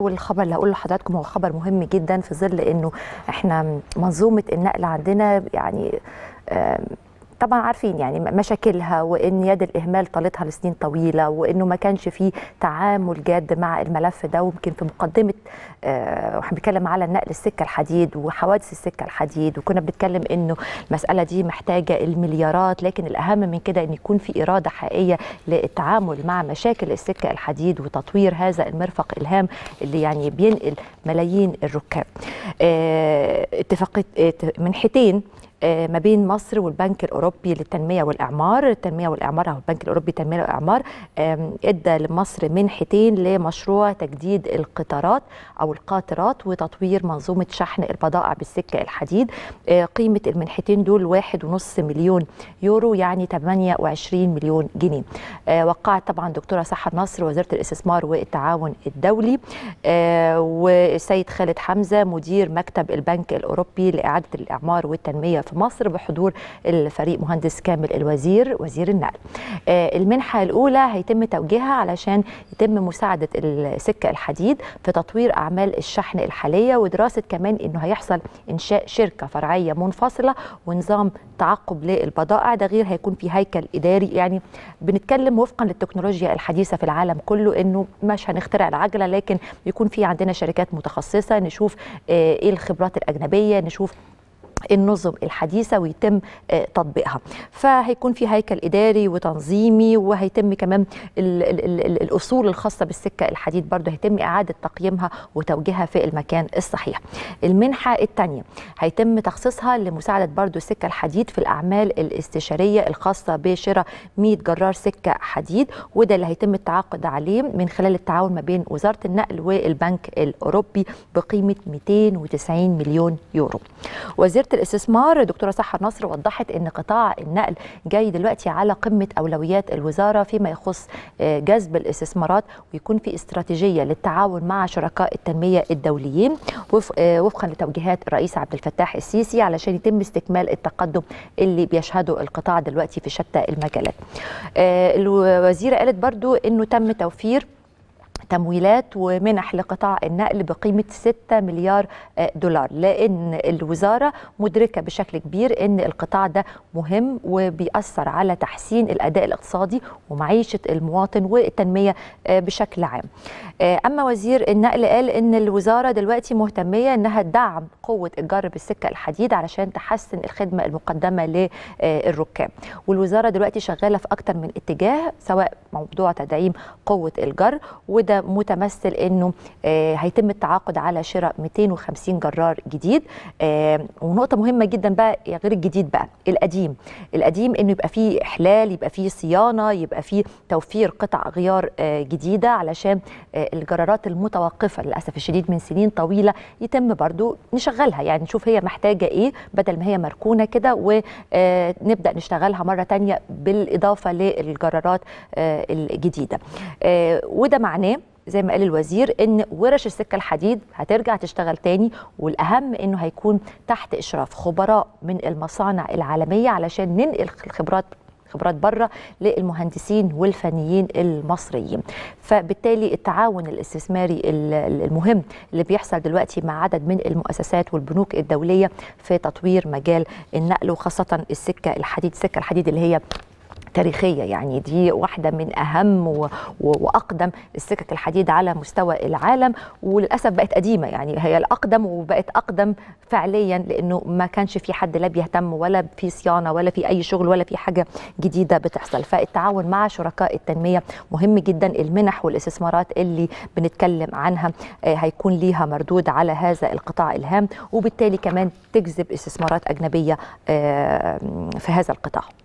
والخبر اللي هقول لحضراتكم هو خبر مهم جدا في ظل انه احنا منظومه النقل عندنا يعني طبعا عارفين يعني مشاكلها وان يد الاهمال طالتها لسنين طويله وانه ما كانش في تعامل جاد مع الملف ده ويمكن في مقدمه واحنا بنتكلم على نقل السكه الحديد وحوادث السكه الحديد وكنا بنتكلم انه المساله دي محتاجه المليارات لكن الاهم من كده ان يكون في اراده حقيقيه للتعامل مع مشاكل السكه الحديد وتطوير هذا المرفق الهام اللي يعني بينقل ملايين الركاب اتفاقيه منحتين ما بين مصر والبنك الاوروبي للتنميه والاعمار، التنميه والاعمار او البنك الاوروبي للتنميه والاعمار ادى لمصر منحتين لمشروع تجديد القطارات او القاطرات وتطوير منظومه شحن البضائع بالسكه الحديد. قيمه المنحتين دول 1.5 مليون يورو يعني 28 مليون جنيه. وقعت طبعا دكتوره سحر نصر وزيره الاستثمار والتعاون الدولي والسيد خالد حمزه مدير مكتب البنك الاوروبي لاعاده الاعمار والتنميه في مصر بحضور الفريق مهندس كامل الوزير وزير النقل المنحة الأولى هيتم توجيهها علشان يتم مساعدة السكة الحديد في تطوير أعمال الشحن الحالية ودراسة كمان أنه هيحصل إنشاء شركة فرعية منفصلة ونظام تعقب للبضائع ده غير هيكون في هيكل إداري يعني بنتكلم وفقا للتكنولوجيا الحديثة في العالم كله أنه مش هنخترع العجلة لكن يكون في عندنا شركات متخصصة نشوف إيه الخبرات الأجنبية نشوف النظم الحديثة ويتم تطبيقها فهيكون في هيكل إداري وتنظيمي وهيتم كمان ال ال ال الأصول الخاصة بالسكة الحديد برضه هيتم إعادة تقييمها وتوجيهها في المكان الصحيح المنحة الثانية هيتم تخصيصها لمساعدة برضه السكة الحديد في الأعمال الاستشارية الخاصة بشراء 100 جرار سكة حديد وده اللي هيتم التعاقد عليه من خلال التعاون ما بين وزارة النقل والبنك الأوروبي بقيمة 290 مليون يورو وزيرة الاستثمار دكتوره سحر نصر وضحت ان قطاع النقل جاي دلوقتي على قمه اولويات الوزاره فيما يخص جذب الاستثمارات ويكون في استراتيجيه للتعاون مع شركاء التنميه الدوليين وفقا لتوجيهات الرئيس عبد الفتاح السيسي علشان يتم استكمال التقدم اللي بيشهده القطاع دلوقتي في شتى المجالات. الوزيره قالت برضو انه تم توفير تمويلات ومنح لقطاع النقل بقيمة 6 مليار دولار لأن الوزارة مدركة بشكل كبير أن القطاع ده مهم وبيأثر على تحسين الأداء الاقتصادي ومعيشة المواطن والتنمية بشكل عام أما وزير النقل قال أن الوزارة دلوقتي مهتمية أنها تدعم قوة الجر بالسكة الحديد علشان تحسن الخدمة المقدمة للركاب والوزارة دلوقتي شغالة في أكتر من اتجاه سواء موضوع تدعيم قوة الجر وده متمثل انه آه هيتم التعاقد على شراء 250 جرار جديد آه ونقطه مهمه جدا بقى غير الجديد بقى القديم القديم انه يبقى فيه احلال يبقى فيه صيانه يبقى فيه توفير قطع غيار آه جديده علشان الجرارات المتوقفه للاسف الشديد من سنين طويله يتم برضو نشغلها يعني نشوف هي محتاجه ايه بدل ما هي مركونه كده ونبدا نشتغلها مره تانية بالاضافه للجرارات الجديده وده معناه زي ما قال الوزير ان ورش السكه الحديد هترجع تشتغل تاني والاهم انه هيكون تحت اشراف خبراء من المصانع العالميه علشان ننقل الخبرات خبرات بره للمهندسين والفنيين المصريين فبالتالي التعاون الاستثماري المهم اللي بيحصل دلوقتي مع عدد من المؤسسات والبنوك الدوليه في تطوير مجال النقل وخاصه السكه الحديد السكه الحديد اللي هي تاريخيه يعني دي واحده من اهم و... واقدم السكك الحديد على مستوى العالم وللاسف بقت قديمه يعني هي الاقدم وبقت اقدم فعليا لانه ما كانش في حد لا بيهتم ولا في صيانه ولا في اي شغل ولا في حاجه جديده بتحصل فالتعاون مع شركاء التنميه مهم جدا المنح والاستثمارات اللي بنتكلم عنها هيكون ليها مردود على هذا القطاع الهام وبالتالي كمان تجذب استثمارات اجنبيه في هذا القطاع